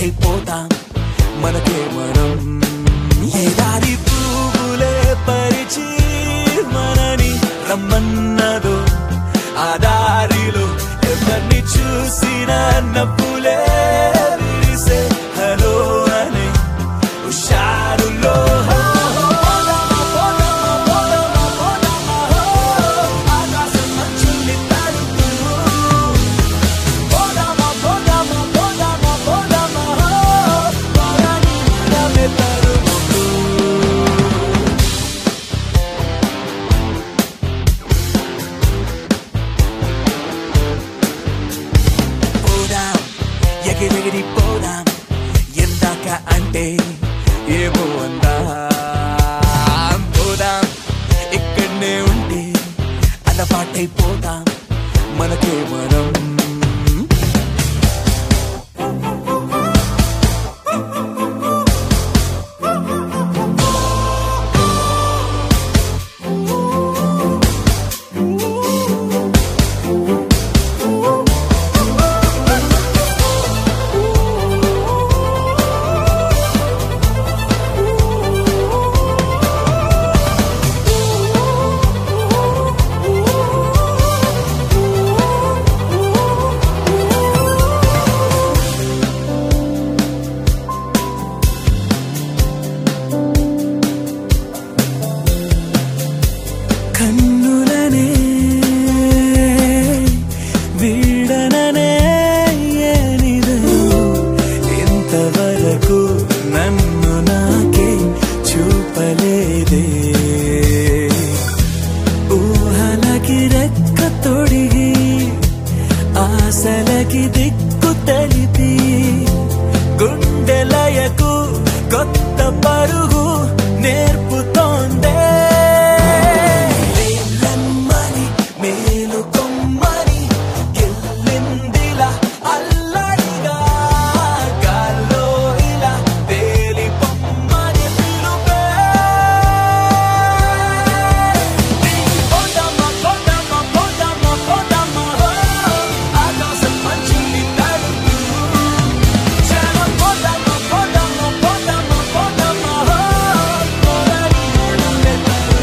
అలవాటైపోతాం మనకే మనం ఏ దారి పువ్వులే పరిచి మనని రమ్మన్నదో ఆ దారిలో ఎవరిని చూసినా నవ్వులే విరిసే హలో అని హుషారులో పోదామా, పోదామా, పోదామా, పోదామా, హో. ఆకాశం మంచుల్ని తాడుతూ పోదామా పోదామా పోదామా పోదామా పరాని మనమే తరుముతూ పోదాం ఎగిరెగిరి పోదాం ఎందాక అంటే ఏమో అందాం పోదాం ఇక్కడనే ఉంటే అలవాటైపోతాం మనకే మనం కన్నులనే వీడననే ఏనిదను ఇంతవరకు నన్ను నాకే చూపలేదే ఊహలకి రెక్క తొడిగి ఆశలకి దిక్కు తెలిపి గుండెలయకు కొత్త పరుగు నేర్పుతోందే లేలమ్మని మేలుకొమ్మని గెల్లిందిలా అల్లరిగా గాల్లో ఇలా తేలిపొమ్మని పిలుపే పోదామా పోదామా పోదామా పోదామా హో. ఆకాశం మంచుల్ని తాడుతూ జనం పోదామా పోదామా పోదామా పోదామా హో. పోరాడి మనమే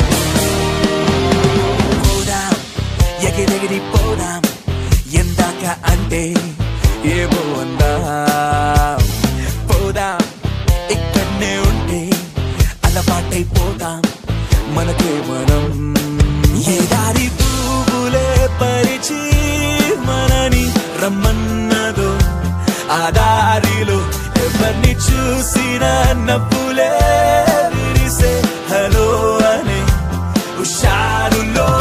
పోదాం ఎగిరెగిరి పోదాం ఎందాక అంటే ఏమో అందాం పోదాం ఇక్కడనే ఉంటే అలవాటైపోతాం మనకే మనం ఏ దారి పువ్వులే పరిచి మనని రమ్మన్నదో ఆ దారిలో ఎవరిని చూసినా నవ్వులే విరిసే హలో అనే హుషారులో